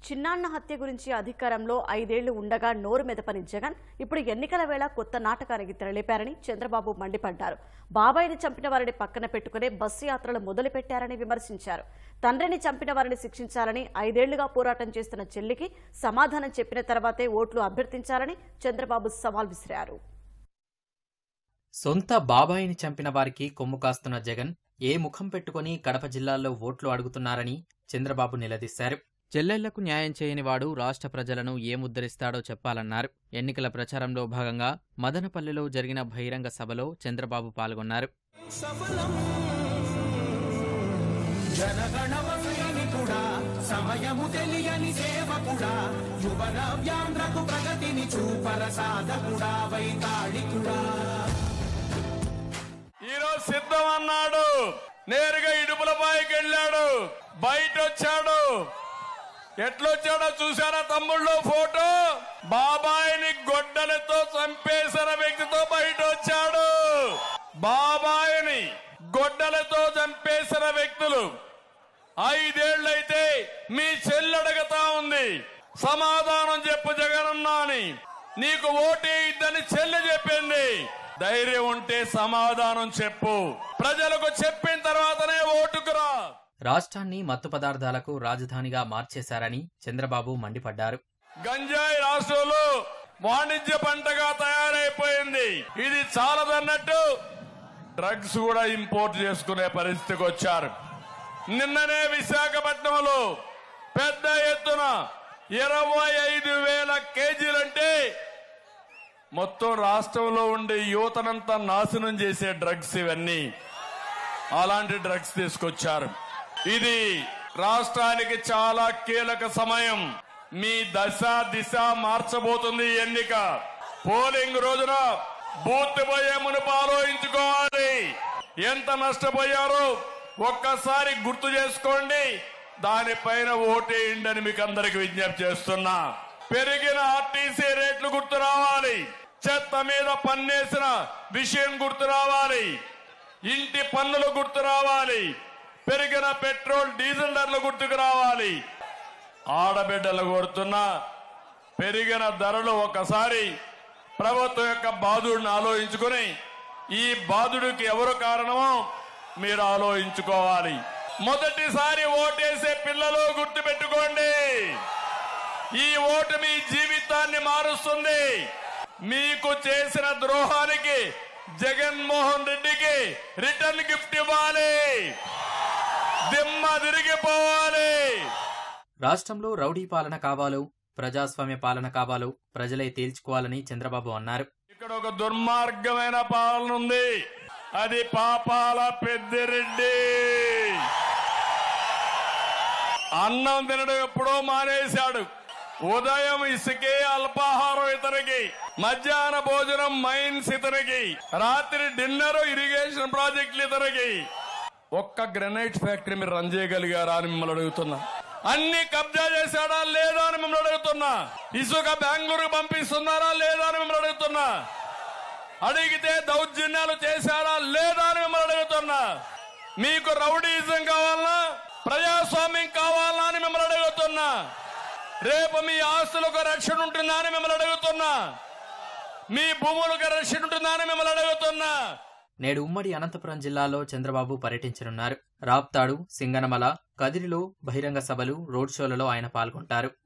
చిన్నాన్న హత్య గురించి అధికారంలో ఐదేళ్లు ఉండగా నోరు మెదపని జగన్ ఇప్పుడు ఎన్నికల వేళ కొత్త నాటకానికి తెరలేపారని చంద్రబాబు మండిపడ్డారు బాబాయిని చంపిన వారిని పక్కన పెట్టుకునే బస్సు యాత్రలు మొదలుపెట్టారని విమర్శించారు తండ్రిని చంపిన వారిని శిక్షించాలని ఐదేళ్లుగా పోరాటం చేస్తున్న చెల్లికి సమాధానం చెప్పిన తర్వాతే ఓట్లు అభ్యర్థించాలని చంద్రబాబు సవాల్ విసిరారు సొంత బాబాయిని చంపిన వారికి కొమ్ము కాస్తున్న జగన్ ఏ ముఖం పెట్టుకుని కడప జిల్లాలో ఓట్లు అడుగుతున్నారని చంద్రబాబు నిలదీశారు చెల్లెళ్లకు న్యాయం చేయని వాడు రాష్ట్ర ప్రజలను ఏముద్ధరిస్తాడో చెప్పాలన్నారు ఎన్నికల ప్రచారంలో భాగంగా మదనపల్లిలో జరిగిన బహిరంగ సభలో చంద్రబాబు పాల్గొన్నారు సఫలం జనగణమ సైనికుడా సమయము తెలియని సేవకుడా యువన వ్యాంధ్రకు ప్రగతిని చూపర సాధకుడా వైతాళికుడా ఈరోజు సిద్ధం అన్నాడు నేరుగా ఇడుపులపాయికి వెళ్ళాడు బయట వచ్చాడు ఎట్లొచ్చాడో చూసారా తమ్ముళ్ళు ఫోటో బాబాయిని గొడ్డలతో చంపేసిన వ్యక్తితో బయట వచ్చాడు బాబాయిని గొడ్డలతో చంపేసిన వ్యక్తులు ఐదేళ్లైతే మీ చెల్లి అడగతా ఉంది సమాధానం చెప్పు జగనన్నా అని నీకు ఓటే ఇద్దని చెల్లి చెప్పింది ధైర్యం ఉంటే సమాధానం చెప్పు ప్రజలకు చెప్పిన తర్వాతనే ఓటుకురా రాష్ట్రాన్ని మత్తు పదార్థాలకు రాజధానిగా మార్చేశారని చంద్రబాబు మండిపడ్డారు గంజాయి రాష్ట్రంలో వాణిజ్య పంటగా తయారైపోయింది ఇది చాలదన్నట్టు డ్రగ్స్ కూడా ఇంపోర్ట్ చేసుకునే పరిస్థితికి వచ్చారు నిన్ననే విశాఖపట్నంలో పెద్ద ఎత్తున ఇరవై ఐదు వేల కేజీలంటే మొత్తం రాష్ట్రంలో ఉండే యువతనంతా నాశనం చేసే డ్రగ్స్ ఇవన్నీ అలాంటి డ్రగ్స్ తీసుకొచ్చారు ఇది రాష్ట్రానికి చాలా కీలక సమయం మీ దశ దిశ మార్చబోతుంది ఈ ఎన్నిక పోలింగ్ రోజున బూత్ పోయే మునుపు ఆలోచించుకోవాలి ఎంత నష్టపోయారో ఒక్కసారి గుర్తు చేసుకోండి దానిపైన ఓటేయండి అని మీకు అందరికి విజ్ఞప్తి చేస్తున్నా పెరిగిన ఆర్టీసీ రేట్లు గుర్తు రావాలి చెత్త మీద పన్నేసిన విషయం గుర్తు రావాలి ఇంటి పన్నులు గుర్తు రావాలి పెరిగిన పెట్రోల్ డీజిల్ ధరలు గుర్తుకు రావాలి ఆడబిడ్డలు కోరుతున్నా పెరిగిన ధరలు ఒకసారి ప్రభుత్వం యొక్క బాధుడిని ఆలోచించుకుని ఈ బాధుడికి ఎవరు కారణమో మీరు ఆలోచించుకోవాలి మొదటిసారి ఓటేసే పిల్లలు గుర్తు పెట్టుకోండి ఈ ఓటు మీ జీవితాన్ని మారుస్తుంది మీకు చేసిన ద్రోహానికి జగన్మోహన్ రెడ్డికి రిటర్న్ గిఫ్ట్ ఇవ్వాలి దిమ్మ తిరిగిపోవాలి రాష్ట్రంలో రౌడీ పాలన కావాలో ప్రజాస్వామ్య పాలన కావాలో ప్రజలే తేల్చుకోవాలని చంద్రబాబు అన్నారు ఇక్కడ ఒక దుర్మార్గమైన పాలన ఉంది అది పాపాల పెద్దిరెడ్డి అన్నం తినడం ఎప్పుడో మానేశాడు ఉదయం ఇసుకే అల్పాహారం ఇతనికి మధ్యాహ్న భోజనం మైన్స్ ఇతనికి రాత్రి డిన్నర్ ఇరిగేషన్ ప్రాజెక్టులు ఇతనికి ఒక్క గ్రెనైట్ ఫ్యాక్టరీ మీరు రన్ చేయగలిగారా అని మిమ్మల్ని అడుగుతున్నా అన్ని కబ్జా చేశాడా లేదా అని మిమ్మల్ని అడుగుతున్నా ఇసుక బెంగళూరు పంపిస్తున్నారా లేదా అని మిమ్మల్ని అడుగుతున్నా అడిగితే దౌర్జన్యాలు చేశారా లేదా అని మిమ్మల్ని అడుగుతున్నా మీకు రౌడీజం కావాలనా ప్రజాస్వామ్యం కావాలనా అని మిమ్మల్ని అడుగుతున్నా రేపు మీ ఆస్తులకు రక్షణ ఉంటుందా అని మిమ్మల్ని అడుగుతున్నా మీ భూములకు రక్షణ ఉంటుందా అని మిమ్మల్ని అడుగుతున్నా నేడు ఉమ్మడి అనంతపురం జిల్లాలో చంద్రబాబు పర్యటించనున్నారు రాప్తాడు సింగనమల కదిరిలో బహిరంగ సభలు రోడ్ షోలలో ఆయన పాల్గొంటారు